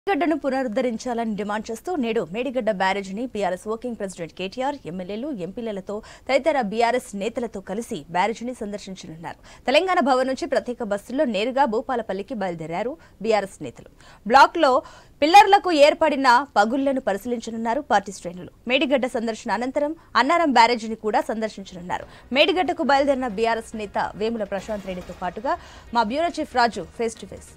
మేడిగడ్డను పునరుద్ధరించాలని డిమాండ్ చేస్తూ నేడు మేడిగడ్డ బ్యారేజీని బీఆర్ఎస్ వర్కింగ్ ప్రెసిడెంట్ కేటీఆర్ ఎమ్మెల్యేలు ఎంపీలతో తదితర బీఆర్ఎస్ నేతలతో కలిసి బ్యారేజీని సందర్శించనున్నారు తెలంగాణ భవన్ నుంచి ప్రత్యేక బస్సుల్లో నేరుగా భూపాలపల్లికి బయలుదేరారు బీఆర్ఎస్ నేతలు బ్లాక్ లో పిల్లర్లకు ఏర్పడిన పగుళ్లను పరిశీలించనున్నారు పార్టీ శ్రేణులు మేడిగడ్డ సందర్శన అనంతరం అన్నారం బ్యారేజీని కూడా సందర్శించనున్నారు మేడిగడ్డకు బయలుదేరిన బీఆర్ఎస్ నేత వేముల ప్రశాంత్ రెడ్డితో పాటుగా మా bureau chief Raju face to face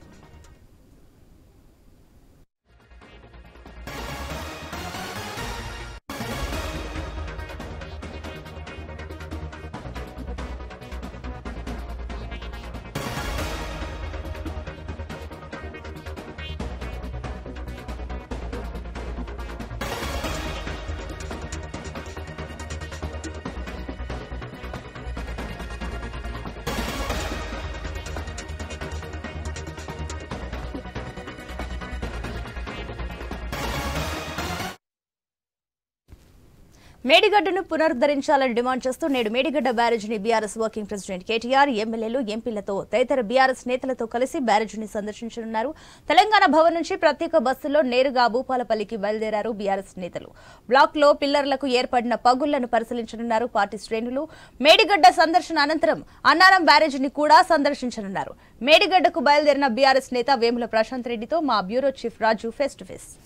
మేడిగడ్డను పునరుద్ధరించాలని డిమాండ్ చేస్తూ నేడు మేడిగడ్డ బ్యారేజీని బీఆర్ఎస్ వర్కింగ్ ప్రెసిడెంట్ కేటీఆర్ ఎమ్మెల్యేలు ఎంపీలతో తదితర బీఆర్ఎస్ నేతలతో కలిసి బ్యారేజీని సందర్శించనున్నారు తెలంగాణ భవన్ నుంచి ప్రత్యేక బస్సులో నేరుగా భూపాలపల్లికి బయలుదేరారు బీఆర్ఎస్ నేతలు బ్లాక్ లో పిల్లర్లకు ఏర్పడిన పగుళ్లను పరిశీలించనున్నారు పార్టీ శ్రేణులు మేడిగడ్డ సందర్శన అనంతరం అన్నారం బ్యారేజీని కూడా సందర్శించనున్నారు మేడిగడ్డకు బయలుదేరిన బీఆర్ఎస్ నేత వేముల ప్రశాంత్ రెడ్డితో మా bureau chief Raju face to face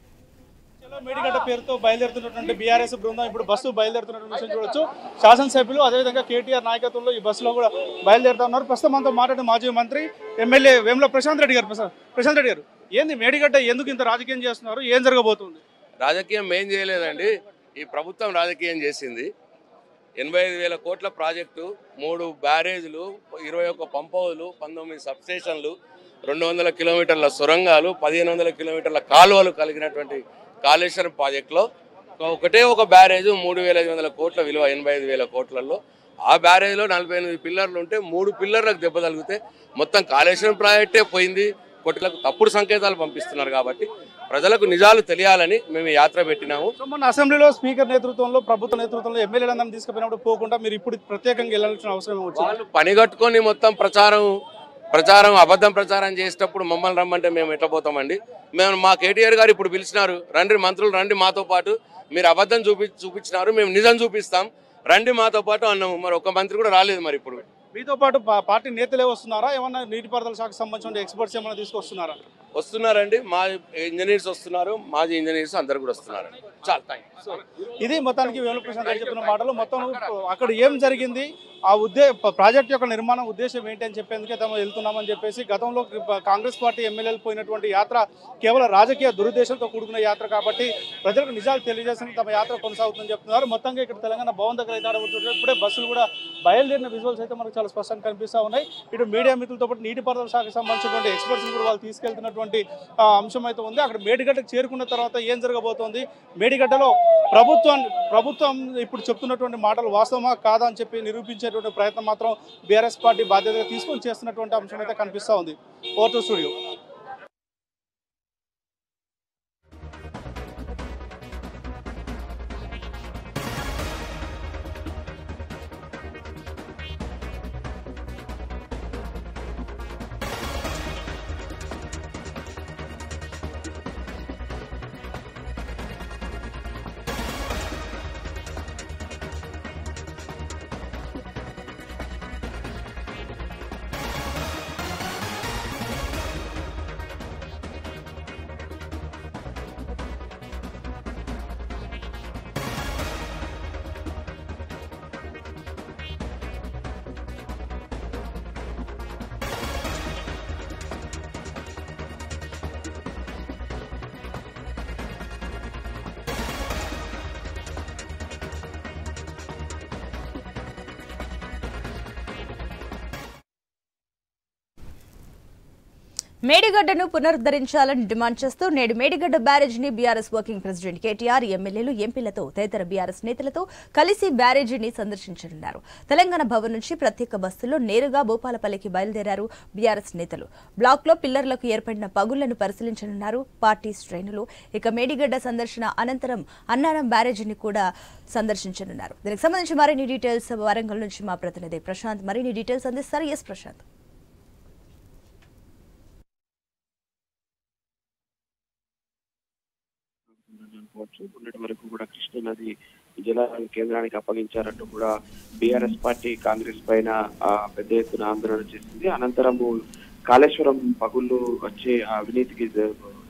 చలో మేడిగడ్డ పేరుతో బయలుదేరుతున్నటువంటి బీఆర్ఎస్ బృందం ఇప్పుడు బస్సు బయలుదేరుతున్నటువంటి విషయం చూడొచ్చు శాసనసభ్యులు అదేవిధంగా కేటీఆర్ నాయకత్వంలో ఈ బస్సులో కూడా బయలుదేరుతా ఉన్నారు ప్రస్తుతం మనతో మాట్లాడిన మాజీ మంత్రి ఎమ్మెల్యే వేముల ప్రశాంత్ రెడ్డి గారు ప్రశా- ప్రశాంత్ రెడ్డి గారు ఏంది మేడిగడ్డ ఎందుకు ఇంత రాజకీయం చేస్తున్నారు ఏం జరగబోతుంది రాజకీయం ఏం చేయలేదండి ఈ ప్రభుత్వం రాజకీయం చేసింది ఎనభై ఐదు వేల కోట్ల ప్రాజెక్టు మూడు బ్యారేజ్లు ఇరవై ఒక్క పంప్ హౌజులు పంతొమ్మిది సబ్స్టేషన్లు రెండు వందల కిలోమీటర్ల సొరంగాలు పదిహేను వందల కిలోమీటర్ల కాలువలు కలిగినటువంటి కాళేశ్వరం ప్రాజెక్టులో ఒకటే ఒక బ్యారేజ్ మూడు వేల ఐదు వందల కోట్ల విలువ ఎనభై ఐదు వేల కోట్లలో ఆ బ్యారేజ్లో నలభై ఎనిమిది పిల్లర్లు ఉంటే మూడు పిల్లర్లకు దెబ్బ తగిలితే మొత్తం కాళేశ్వరం ప్రాజెక్టే పోయింది కొట్లకు తప్పుడు సంకేతాలు పంపిస్తున్నారు కాబట్టి ప్రజలకు నిజాలు తెలియాలని మేము ఈ యాత్ర పెట్టినాము సో మొన్న అసెంబ్లీలో స్పీకర్ నేతృత్వంలో ప్రభుత్వ నేతృత్వంలో ఎమ్మెల్యేలందరినీ తీసుకుపోయినప్పుడు పోకుండా మీరు ఇప్పుడు ప్రత్యేకంగా వెళ్ళాల్సిన అవసరం వచ్చింది వాళ్ళు పనిగట్టుకొని మొత్తం ప్రచారం ప్రచారం అబద్ధం ప్రచారం చేసేటప్పుడు మమ్మల్ని రమ్మంటే మేము ఎట్లా పోతామండి మేము మా కేటీఆర్ గారు ఇప్పుడు పిలిచినారు రండి మంత్రులు రండి మాతో పాటు మీరు అబద్ధం చూపి చూపించినారు మేము నిజం చూపిస్తాం రండి మాతో పాటు అన్నాము మరి ఒక మంత్రి కూడా రాలేదు మరి ఇప్పుడు మీతో పాటు పా- పార్టీ నేతలే వస్తున్నారా ఏమన్నా నీటిపారుదల శాఖకు సంబంధించిన ఎక్స్పర్ట్స్ ఏమైనా తీసుకొస్తున్నారా వస్తున్నారండి మా ఇంజనీర్స్ వస్తున్నారు మాజీ ఇంజనీర్స్ అందరు కూడా వస్తున్నారు చాలా థ్యాంక్ ఇది మొత్తానికి వేణు ప్రశాంత్ గారు చెప్తున్న మాటలు మొత్తం అక్కడ ఏం జరిగింది ఆ ఉద్దే ప్రాజెక్ట్ యొక్క నిర్మాణం ఉద్దేశం ఏంటి అని చెప్పేందుకే తమ వెళ్తున్నామని చెప్పేసి గతంలో కాంగ్రెస్ పార్టీ ఎమ్మెల్యేలు పోయినటువంటి యాత్ర కేవలం రాజకీయ దురుద్దేశంతో కూడుకున్న యాత్ర కాబట్టి ప్రజలకు నిజాలు తెలియజేసిన తమ యాత్ర కొనసాగుతుందని చెప్తున్నారు మొత్తంగా ఇక్కడ తెలంగాణ భవన్ దగ్గర అయితే ఆడబడుతుంటారు ఇప్పుడే బస్సులు కూడా బయలుదేరిన విజువల్స్ అయితే మనకు చాలా స్పష్టంగా కనిపిస్తూ ఉన్నాయి ఇటు మీడియా మిత్రులతో పాటు నీటిపారుదల శాఖకు సంబంధించినటువంటి ఎక్స్పర్ట్స్ కూడా వాళ్ళు తీసుకెళ్తున్నటువంటి ఆ, అంశం అయితే ఉంది అక్కడ మేడిగడ్డకు చేరుకున్న తర్వాత ఏం జరగబోతోంది మేడిగడ్డలో ప్రభుత్వం ప్రభుత్వం ఇప్పుడు చెప్తున్నటువంటి మాటలు వాస్తవమా కాదా అని చెప్పి నిరూపించేటువంటి ప్రయత్నం మాత్రం బీఆర్ఎస్ పార్టీ బాధ్యతగా తీసుకొని చేస్తున్నటువంటి అంశం అయితే కనిపిస్తూ ఉంది ఓటు స్టూడియో మేడిగడ్డను పునరుద్ధరించాలని డిమాండ్ చేస్తూ నేడు మేడిగడ్డ బ్యారేజీని బీఆర్ఎస్ వర్కింగ్ ప్రెసిడెంట్ కేటీఆర్ ఎమ్మెల్యేలు ఎంపీలతో తదితర బీఆర్ఎస్ నేతలతో కలిసి బ్యారేజీని సందర్శించనున్నారు తెలంగాణ భవన్ నుంచి ప్రత్యేక బస్సులో నేరుగా భూపాలపల్లికి బయలుదేరారు బీఆర్ఎస్ నేతలు బ్లాక్ లో పిల్లర్లకు ఏర్పడిన పగుళ్లను పరిశీలించనున్నారు పార్టీ శ్రేణులు ఇక మేడిగడ్డ సందర్శన అనంతరం అన్నారం బ్యారేజీని కూడా సందర్శించనున్నారు దీనికి సంబంధించి మరిన్ని డీటెయిల్స్ వరంగల్ నుంచి మా ప్రతినిధి ప్రశాంత్ మరిన్ని డీటెయిల్స్ అందిస్తారు ఎస్ ప్రశాంత్ జరుగుతుందని అనుకోవచ్చు మొన్నటి వరకు కూడా కృష్ణా నది జలాలను కేంద్రానికి అప్పగించారంటూ కూడా బీఆర్ఎస్ పార్టీ కాంగ్రెస్ పైన ఆ, పెద్ద ఎత్తున ఆందోళన చేసింది అనంతరము కాళేశ్వరం పగుళ్ళు వచ్చే ఆ అవినీతికి జ-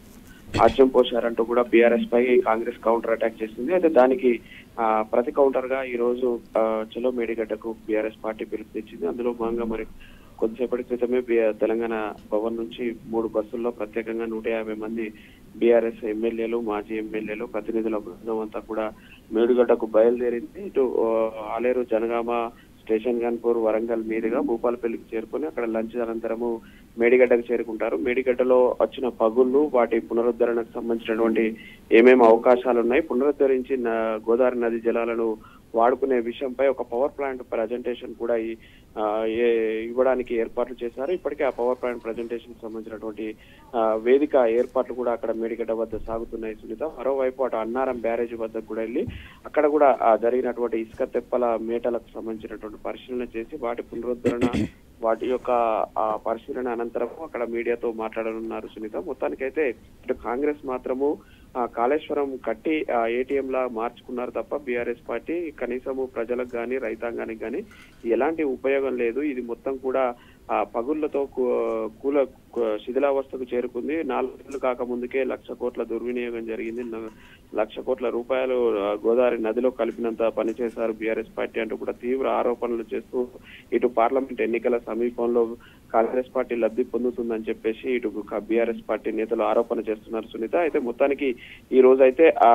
ఆజ్యం పోశారంటూ కూడా బీఆర్ఎస్ పై కాంగ్రెస్ కౌంటర్ అటాక్ చేసింది అయితే దానికి ఆ, ప్రతి కౌంటర్ గా ఈ రోజు ఆ, చలో మేడిగడ్డకు బీఆర్ఎస్ పార్టీ పిలుపునిచ్చింది అందులో భాగంగా మరి కొద్దిసేపటి క్రితమే బి- తెలంగాణ భవన్ నుంచి మూడు బస్సుల్లో ప్రత్యేకంగా నూట యాభై మంది బీఆర్ఎస్ ఎమ్మెల్యేలు మాజీ ఎమ్మెల్యేలు ప్రతినిధుల బృందం అంతా కూడా మేడిగడ్డకు బయలుదేరింది ఇటు ఆ, ఆలేరు జనగామ స్టేషన్ గన్పూర్ వరంగల్ మీదుగా భూపాలపల్లికి చేరుకొని అక్కడ లంచ్ అనంతరము మేడిగడ్డకు చేరుకుంటారు మేడిగడ్డలో వచ్చిన పగుళ్ళు వాటి పునరుద్ధరణకు సంబంధించినటువంటి ఏమేమి అవకాశాలు ఉన్నాయి పునరుద్ధరించి న- గోదావరి నది జలాలను వాడుకునే విషయంపై ఒక పవర్ ప్లాంట్ ప్రజెంటేషన్ కూడా ఈ- ఆ, ఏ- ఇవ్వడానికి ఏర్పాట్లు చేశారు ఇప్పటికే ఆ పవర్ ప్లాంట్ ప్రజెంటేషన్ సంబంధించినటువంటి ఆ, వేదిక ఏర్పాట్లు కూడా అక్కడ మేడిగడ్డ వద్ద సాగుతున్నాయి సునీత మరోవైపు అటు అన్నారం బ్యారేజ్ వద్దకు కూడా వెళ్ళి అక్కడ కూడా ఆ, జరిగినటువంటి ఇసుక తెప్పల మేటలకు సంబంధించినటువంటి పరిశీలన చేసి వాటి పునరుద్ధరణ వాటి యొక్క ఆ పరిశీలన అనంతరం అక్కడ మీడియాతో మాట్లాడనున్నారు సునీత మొత్తానికైతే ఇటు కాంగ్రెస్ మాత్రము ఆ, కాళేశ్వరం కట్టి ఏటీఎం లా మార్చుకున్నారు తప్ప బీఆర్ఎస్ పార్టీ కనీసము ప్రజలకు గాని రైతాంగానికి గాని ఎలాంటి ఉపయోగం లేదు ఇది మొత్తం కూడా ఆ పగుళ్లతో కు- కూల కు- శిథిలావస్థకు చేరుకుంది నాలుగు నెలలు కాక ముందుకే లక్ష కోట్ల దుర్వినియోగం జరిగింది న- లక్ష కోట్ల రూపాయలు ఆ, గోదావరి నదిలో కలిపినంత పనిచేశారు బీఆర్ఎస్ పార్టీ అంటూ కూడా తీవ్ర ఆరోపణలు చేస్తూ ఇటు పార్లమెంట్ ఎన్నికల సమీపంలో కాంగ్రెస్ పార్టీ లబ్ధి పొందుతుందని చెప్పేసి ఇటు బీఆర్ఎస్ పార్టీ నేతలు ఆరోపణ చేస్తున్నారు సునీత అయితే మొత్తానికి ఈ రోజు అయితే ఆ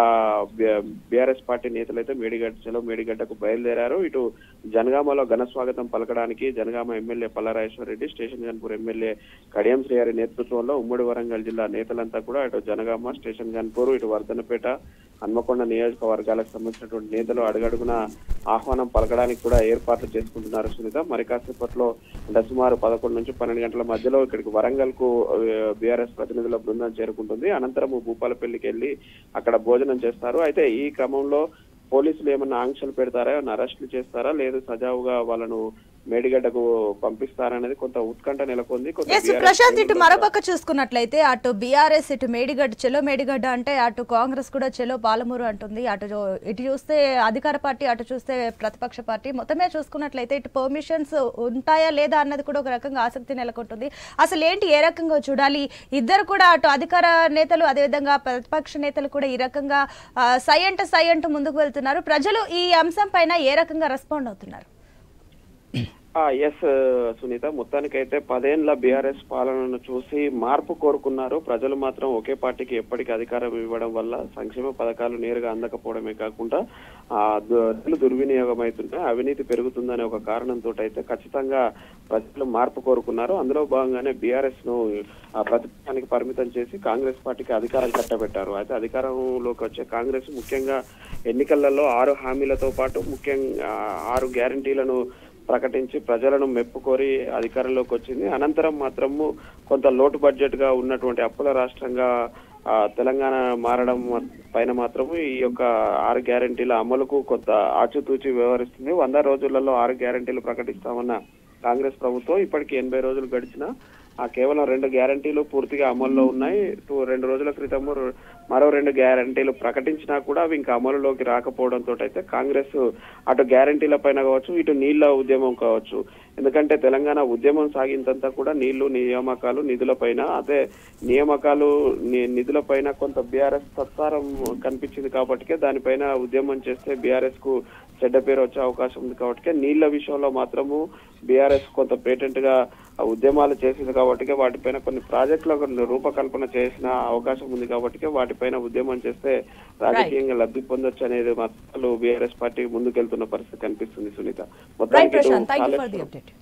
బీఆర్ఎస్ పార్టీ నేతలు అయితే మేడిగడ్డ చెలో మేడిగడ్డకు బయలుదేరారు ఇటు జనగామలో ఘన స్వాగతం పలకడానికి జనగామ ఎమ్మెల్యే పల్లారాజేశ్వర రెడ్డి స్టేషన్ గన్పూర్ ఎమ్మెల్యే కడియం శ్రీహరి నేతృత్వంలో ఉమ్మడి వరంగల్ జిల్లా నేతలంతా కూడా ఇటు జనగామ స్టేషన్ గన్పూర్ ఇటు వర్ధనపేట హన్మకొండ నియోజకవర్గాలకు సంబంధించినటువంటి నేతలు అడుగడుగున ఆహ్వానం పలకడానికి కూడా ఏర్పాట్లు చేసుకుంటున్నారు సునీత మరి కాసేపట్లో అంటే సుమారు పదకొండు నుంచి పన్నెండు గంటల మధ్యలో ఇక్కడికి వరంగల్ కు బీఆర్ఎస్ ప్రతినిధుల బృందం చేరుకుంటుంది అనంతరం భూపాలపల్లికి వెళ్లి అక్కడ భోజనం చేస్తారు అయితే ఈ క్రమంలో పోలీసులు ఏమన్నా ఆంక్షలు పెడతారా ఏమన్నా అరెస్టులు చేస్తారా లేదు సజావుగా వాళ్ళను మేడిగడ్డకు పంపిస్తారనేది కొంత ఉత్కంఠ నెలకొంది కొంత ఎస్ BRS ప్రశాంత్ ఇటు శ్రేణుల్లో మరోపక్క చూసుకున్నట్లయితే అటు బీఆర్ఎస్ ఇటు మేడిగడ్డ చెలో మేడిగడ్డ అంటే అటు కాంగ్రెస్ కూడా చెలో పాలమూరు అంటుంది అటు చూ- ఇటు చూస్తే అధికార పార్టీ అటు చూస్తే ప్రతిపక్ష పార్టీ మొత్తమే చూసుకున్నట్లయితే ఇటు పర్మిషన్స్ ఉంటాయా లేదా అన్నది కూడా ఒక రకంగా ఆసక్తి నెలకొంటుంది అసలు ఏంటి ఏ రకంగా చూడాలి ఇద్దరు కూడా అటు అధికార నేతలు అదేవిధంగా ప్రతిపక్ష నేతలు కూడా ఈ రకంగా ఆ, సై అంటే సై అంటూ ముందుకు వెళ్తున్నారు ప్రజలు ఈ అంశం పైన ఏ రకంగా రెస్పాండ్ అవుతున్నారు ఎస్ సునీత మొత్తానికైతే పదేళ్ల బీఆర్ఎస్ పాలనను చూసి మార్పు కోరుకున్నారు ప్రజలు మాత్రం ఒకే పార్టీకి ఎప్పటికీ అధికారం ఇవ్వడం వల్ల సంక్షేమ పథకాలు నేరుగా అందకపోవడమే కాకుండా ఆ దు- దుర్వినియోగం అవుతున్నాయి అవినీతి పెరుగుతుందనే ఒక కారణంతో అయితే ఖచ్చితంగా ప్రజలు మార్పు కోరుకున్నారు అందులో భాగంగానే బీఆర్ఎస్ ను ఆ ప్రతిపక్షానికి పరిమితం చేసి కాంగ్రెస్ పార్టీకి అధికారం కట్టబెట్టారు అయితే అధికారంలోకి వచ్చే కాంగ్రెస్ ముఖ్యంగా ఎన్నికలలో ఆరు హామీలతో పాటు ముఖ్యంగా ఆరు గ్యారంటీలను ప్రకటించి ప్రజలను మెప్పుకోరి అధికారంలోకి వచ్చింది అనంతరం మాత్రము కొంత లోటు బడ్జెట్ గా ఉన్నటువంటి అప్పుల రాష్ట్రంగా ఆ, తెలంగాణ మారడం పైన మాత్రము ఈ యొక్క ఆరు గ్యారంటీల అమలుకు కొంత ఆచితూచి వ్యవహరిస్తుంది వంద రోజులలో ఆరు గ్యారంటీలు ప్రకటిస్తామన్న కాంగ్రెస్ ప్రభుత్వం ఇప్పటికి ఎనభై రోజులు గడిచినా ఆ కేవలం రెండు గ్యారంటీలు పూర్తిగా అమల్లో ఉన్నాయి టూ- రెండు రోజుల క్రితము రు- మరో రెండు గ్యారంటీలు ప్రకటించినా కూడా అవి ఇంకా అమలులోకి రాకపోవడంతో అయితే కాంగ్రెస్ అటు గ్యారంటీల పైన కావచ్చు ఇటు నీళ్ల ఉద్యమం కావచ్చు ఎందుకంటే తెలంగాణ ఉద్యమం సాగిందంతా కూడా నీళ్లు నియామకాలు నిధుల పైన అదే నియామకాలు ని- నిధుల పైన కొంత బీఆర్ఎస్ సత్సారం కనిపించింది కాబట్టి దానిపైన ఉద్యమం చేస్తే బీఆర్ఎస్ కు చెడ్డ పేరు వచ్చే అవకాశం ఉంది కాబట్టి నీళ్ల విషయంలో మాత్రము బీఆర్ఎస్ కొంత పేటెంట్ గా ఆ ఉద్యమాలు చేసింది కాబట్టి వాటిపైన కొన్ని ప్రాజెక్టులకు రూపకల్పన చేసిన అవకాశం ఉంది కాబట్టి వాటిపైన ఉద్యమం చేస్తే రాజకీయంగా లబ్ధి పొందొచ్చు అనేది మాత్రం బీఆర్ఎస్ పార్టీ ముందుకెళ్తున్న పరిస్థితి కనిపిస్తుంది సునీత రైట్ మొత్తానికి ఇటు Prashant thank you for the Kaleshwaram- update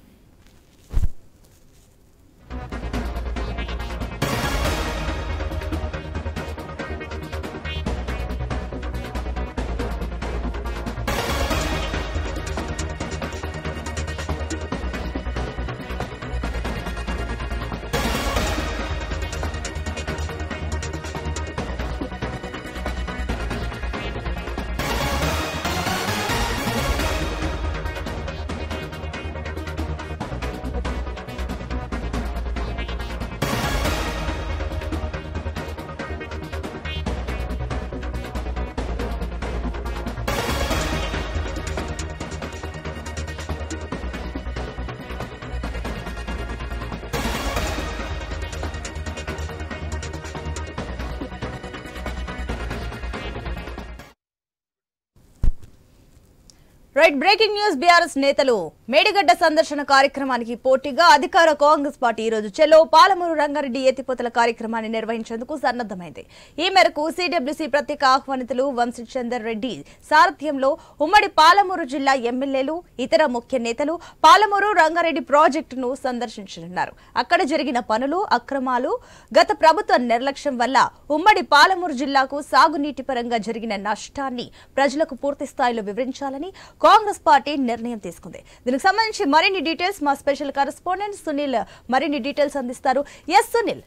right breaking news BRS నేతలు మేడిగడ్డ సందర్శన కార్యక్రమానికి పోటీగా అధికార కాంగ్రెస్ పార్టీ ఈ రోజు చెలో పాలమూరు రంగారెడ్డి ఎత్తిపోతల కార్యక్రమాన్ని నిర్వహించేందుకు సన్నద్దమైంది ఈ మేరకు సిడబ్ల్యూసీ ప్రత్యేక ఆహ్వానితులు వంశీచందర్ రెడ్డి సారథ్యంలో ఉమ్మడి పాలమూరు జిల్లా ఎమ్మెల్యేలు ఇతర ముఖ్య నేతలు పాలమూరు రంగారెడ్డి ప్రాజెక్టును సందర్శించనున్నారు అక్కడ జరిగిన పనులు అక్రమాలు గత ప్రభుత్వ నిర్లక్ష్యం వల్ల ఉమ్మడి పాలమూరు జిల్లాకు సాగునీటి పరంగా జరిగిన నష్టాన్ని ప్రజలకు పూర్తి స్థాయిలో వివరించాలని కాంగ్రెస్ పార్టీ నిర్ణయం తీసుకుంది దీనికి సంబంధించి మరిన్ని డీటెయిల్స్ మా స్పెషల్ కరెస్పాండెంట్ సునీల్ మరిన్ని డీటెయిల్స్ అందిస్తారు ఎస్ సునీల్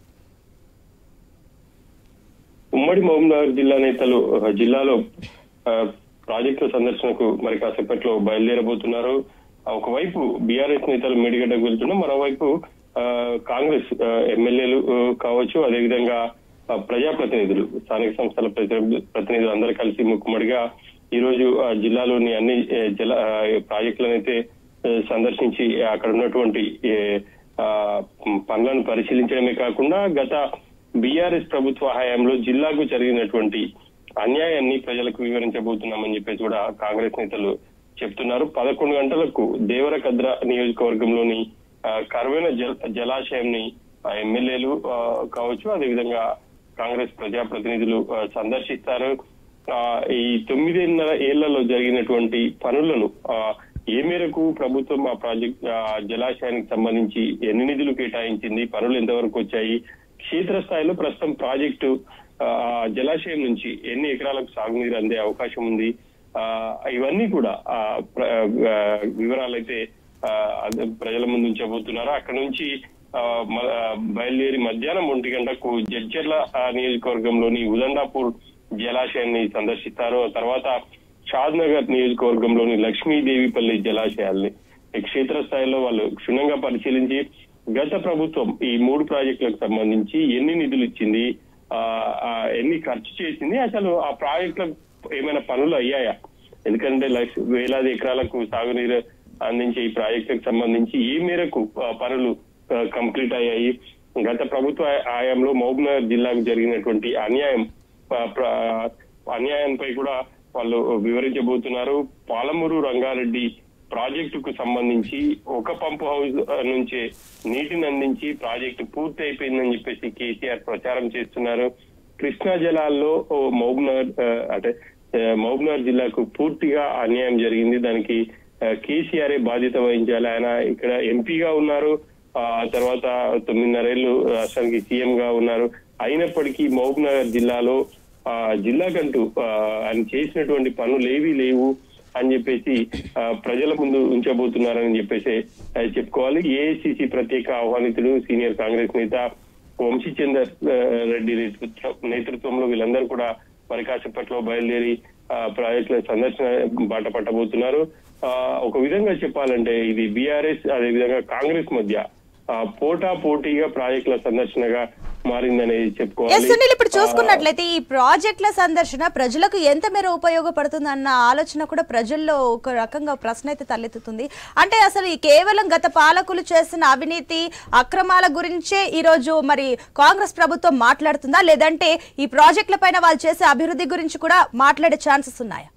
ఉమ్మడి మహబూబ్నగర్ జిల్లా నేతలు ఆ, జిల్లాలో ఆ, ప్రాజెక్టుల సందర్శనకు మరి కాసేపట్లో బయలుదేరబోతున్నారు ఆ, ఒకవైపు బీఆర్ఎస్ నేతలు మేడిగడ్డకు వెళ్తున్నా మరోవైపు ఆ, కాంగ్రెస్ ఆ, ఎమ్మెల్యేలు ఆ, కావచ్చు అదేవిధంగా ఆ, ప్రజాప్రతినిధులు స్థానిక సంస్థల ప్రతి- ప్రతినిధులు అందరూ కలిసి ముక్కుమడిగా ఈ రోజు ఆ, జిల్లాలోని అన్ని ఏ, జల ఆ, ప్రాజెక్టులను అయితే ఏ, సందర్శించి అక్కడ ఉన్నటువంటి ఏ, ఆ, పనులను పరిశీలించడమే కాకుండా గత బీఆర్ఎస్ ప్రభుత్వ హయాంలో జిల్లాకు జరిగినటువంటి అన్యాయాన్ని ప్రజలకు వివరించబోతున్నామని చెప్పేసి కూడా కాంగ్రెస్ నేతలు చెప్తున్నారు పదకొండు గంటలకు దేవరకద్ర నియోజకవర్గంలోని ఆ, కరువైన జల జలాశయంని ఆ, ఎమ్మెల్యేలు ఆ, కావచ్చు అదేవిధంగా కాంగ్రెస్ ప్రజాప్రతినిధులు ఆ, సందర్శిస్తారు ఆ, ఈ తొమ్మిదిన్నర ఏళ్లలో జరిగినటువంటి పనులను ఆ, ఏ మేరకు ప్రభుత్వం ఆ ప్రాజెక్ట్ ఆ, జలాశయానికి సంబంధించి ఎన్ని నిధులు కేటాయించింది పనులు ఎంతవరకు వచ్చాయి క్షేత్రస్థాయిలో ప్రస్తుతం ప్రాజెక్టు ఆ, జలాశయం నుంచి ఎన్ని ఎకరాలకు సాగునీరు అందే అవకాశం ఉంది ఆ, ఇవన్నీ కూడా ఆ, ప్ర- ఆ, వివరాలైతే ఆ, అదే ప్రజల ముందు ఉంచబోతున్నారు అక్కడ నుంచి ఆ, మ- ఆ, బయలుదేరి మధ్యాహ్నం ఒంటి గంటకు జడ్చర్ల ఆ, నియోజకవర్గంలోని ఉదండాపూర్ జలాశయాన్ని సందర్శిస్తారు ఆ తర్వాత షాద్ నగర్ నియోజకవర్గంలోని లక్ష్మీదేవిపల్లి జలాశయాల్ని ఈ క్షేత్రస్థాయిలో వాళ్ళు క్షుణ్ణంగా పరిశీలించి గత ప్రభుత్వం ఈ మూడు ప్రాజెక్టులకు సంబంధించి ఎన్ని నిధులు ఇచ్చింది ఆ, ఆ, ఎన్ని ఖర్చు చేసింది అసలు ఆ ప్రాజెక్టులకు ఏమైనా పనులు అయ్యాయా ఎందుకంటే లక్ష వేలాది ఎకరాలకు సాగునీరు అందించే ఈ ప్రాజెక్టులకు సంబంధించి ఏ మేరకు ఆ, పనులు ఆ, కంప్లీట్ అయ్యాయి గత ప్రభుత్వ హయాంలో మహబూబ్నగర్ జిల్లాకు జరిగినటువంటి అన్యాయం ఆ, ప్ర- అన్యాయంపై కూడా వాళ్ళు వివరించబోతున్నారు పాలమూరు రంగారెడ్డి ప్రాజెక్టుకు సంబంధించి ఒక పంపు హౌస్ ఆ, నుంచే నీటిని అందించి ప్రాజెక్టు పూర్తి అయిపోయిందని చెప్పేసి కేసీఆర్ ప్రచారం చేస్తున్నారు కృష్ణా జలాల్లో ఓ మహబూబ్నగర్ ఆ, అంటే ఆ, మహబూబ్నగర్ జిల్లాకు పూర్తిగా అన్యాయం జరిగింది దానికి కేసీఆర్ బాధ్యత వహించాలి ఆయన ఇక్కడ ఎంపీగా ఉన్నారు ఆ తర్వాత తొమ్మిదిన్నరేళ్లు రాష్ట్రానికి సీఎం గా ఉన్నారు అయినప్పటికీ మహబూబ్నగర్ జిల్లాలో ఆ జిల్లాకంటూ ఆ, ఆయన చేసినటువంటి పనులు ఏవీ లేవు అని చెప్పేసి ఆ, ప్రజల ముందు ఉంచబోతున్నారని చెప్పేసి ఆ, చెప్పుకోవాలి ఏఐసిసి ప్రత్యేక ఆహ్వానితుడు సీనియర్ కాంగ్రెస్ నేత వంశీచందర్ ఆ, రెడ్డి నేతృత్వ నేతృత్వంలో వీళ్ళందరూ కూడా మరి కాసేపట్లో బయలుదేరి ఆ, ప్రాజెక్టుల సందర్శన బాట పట్టబోతున్నారు ఆ, ఒక విధంగా చెప్పాలంటే ఇది బీఆర్ఎస్ అదేవిధంగా కాంగ్రెస్ మధ్య ఆ, పోటా పోటీగా ప్రాజెక్టుల సందర్శనగా మారిందనేది ఎస్ చెప్పుకోవాలి సునీల్ ఇప్పుడు చూసుకున్నట్లయితే ఈ ప్రాజెక్టుల సందర్శన ప్రజలకు ఎంత మేర ఉపయోగపడుతుంది అన్న ఆలోచన కూడా ప్రజల్లో ఒక రకంగా ప్రశ్న అయితే తలెత్తుతుంది అంటే అసలు ఈ కేవలం గత పాలకులు చేసిన అవినీతి అక్రమాల గురించే ఈ రోజు మరి కాంగ్రెస్ ప్రభుత్వం మాట్లాడుతుందా లేదంటే ఈ ప్రాజెక్టుల పైన వాళ్ళు చేసే అభివృద్ధి గురించి కూడా మాట్లాడే ఛాన్సెస్ ఉన్నాయా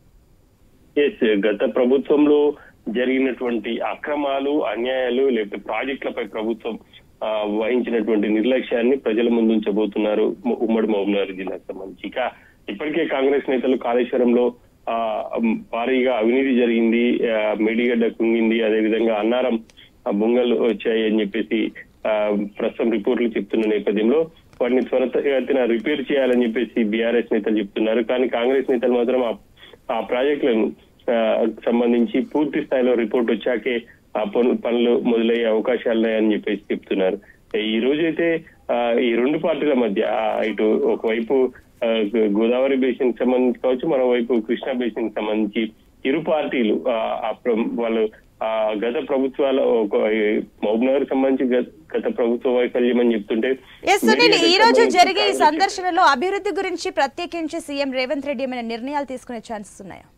ఎస్ గత ప్రభుత్వంలో జరిగినటువంటి అక్రమాలు అన్యాయాలు లేకపోతే ప్రాజెక్టులపై ప్రభుత్వం ఆ, వహించినటువంటి నిర్లక్ష్యాన్ని ప్రజల ముందు ఉంచబోతున్నారు ము- ఉమ్మడి మహబూబ్నగర్ జిల్లాకు సంబంధించి ఇక ఇప్పటికే కాంగ్రెస్ నేతలు కాళేశ్వరంలో ఆ, మ్, భారీగా అవినీతి జరిగింది ఆ, మేడిగడ్డ కుంగింది అదేవిధంగా అన్నారం ఆ, బొంగలు వచ్చాయి అని చెప్పేసి ఆ, ప్రస్తుతం రిపోర్ట్లు చెప్తున్న నేపథ్యంలో వాటిని త్వరితగతిన రిపేర్ చేయాలని చెప్పేసి బీఆర్ఎస్ నేతలు చెప్తున్నారు కానీ కాంగ్రెస్ నేతలు మాత్రం ఆ ఆ ప్రాజెక్టులను ఆ, సంబంధించి పూర్తి స్థాయిలో రిపోర్ట్ వచ్చాకే ఆ పను- పనులు మొదలయ్యే అవకాశాలు ఉన్నాయని చెప్పేసి చెప్తున్నారు ఈ రోజైతే ఆ, ఈ రెండు పార్టీల మధ్య ఆ, ఇటు ఒకవైపు ఆ, గో- గోదావరి బేసిన్ కి సంబంధించి కావచ్చు మరోవైపు కృష్ణా బేసిన్ కి సంబంధించి ఇరు పార్టీలు ఆ, ఆ ప్ర- వాళ్ళు ఆ గత ప్రభుత్వాల ఒక మహబూబ్నగర్ సంబంధించి గత- గత ప్రభుత్వ వైఫల్యం అని చెప్తుంటే ఎస్ సునీల్ మేడిగడ్డకు ఈ రోజు సంబంధించి జరిగే ఈ కాంగ్రెస్ సందర్శనలో అభివృద్ధి గురించి ప్రత్యేకించి సీఎం రేవంత్ రెడ్డి ఏమైనా నిర్ణయాలు తీసుకునే ఛాన్సెస్ ఉన్నాయా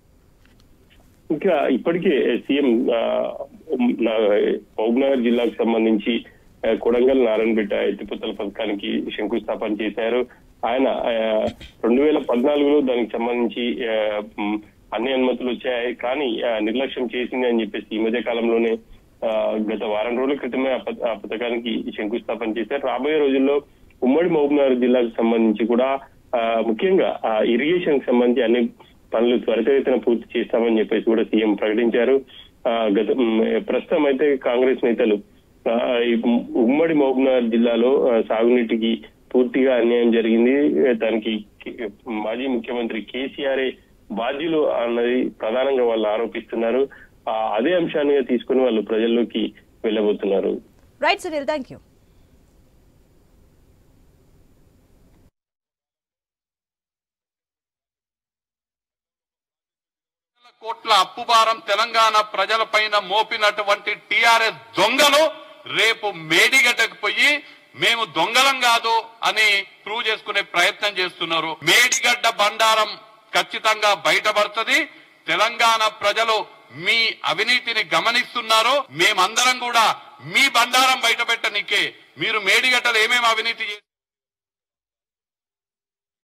ఇంకా ఇప్పటికే సీఎం ఆ, నా- మహబూబ్నగర్ జిల్లాకు సంబంధించి ఆ, కొడంగల్ నారాయణపేట ఎత్తిపోతల పథకానికి శంకుస్థాపన చేశారు ఆయన ఆ, రెండు వేల పద్నాలుగులో దానికి సంబంధించి ఆ, మ్, అన్ని అనుమతులు వచ్చాయి కానీ ఆ, నిర్లక్ష్యం చేసింది అని చెప్పేసి ఈ మధ్య కాలంలోనే ఆ, గత వారం రోజుల క్రితమే ఆ పథ- ఆ పథకానికి శంకుస్థాపన చేశారు రాబోయే రోజుల్లో ఉమ్మడి మహబూబ్నగర్ జిల్లాకు సంబంధించి కూడా ఆ, ముఖ్యంగా ఆ ఇరిగేషన్ కి సంబంధించి అన్ని పనులు త్వరితగతిన పూర్తి చేస్తామని చెప్పేసి కూడా సీఎం ప్రకటించారు ఆ, గత మ్, ప్రస్తుతం అయితే కాంగ్రెస్ నేతలు ఆ, ఈ ఉమ్మడి మహబూబ్నగర్ జిల్లాలో ఆ, సాగునీటికి పూర్తిగా అన్యాయం జరిగింది దానికి కే- మాజీ ముఖ్యమంత్రి కేసీఆర్ బాధ్యులు అన్నది ప్రధానంగా వాళ్ళు ఆరోపిస్తున్నారు ఆ, అదే అంశాన్ని తీసుకుని వాళ్ళు ప్రజల్లోకి వెళ్ళబోతున్నారు రైట్ సునీల్ థ్యాంక్ యూ వేల కోట్ల అప్పు భారం తెలంగాణ ప్రజలపైన మోపినటువంటి టిఆర్ఎస్ దొంగలు రేపు మేడిగడ్డకు పోయి మేము దొంగలం కాదు అని ప్రూవ్ చేసుకునే ప్రయత్నం చేస్తున్నారు మేడిగడ్డ బండారం ఖచ్చితంగా బయటపడుతుంది తెలంగాణ ప్రజలు మీ అవినీతిని గమనిస్తున్నారు మేమందరం కూడా మీ బండారం బయట పెట్టనికే మీరు మేడిగడ్డలు ఏమేమి అవినీతి చేసి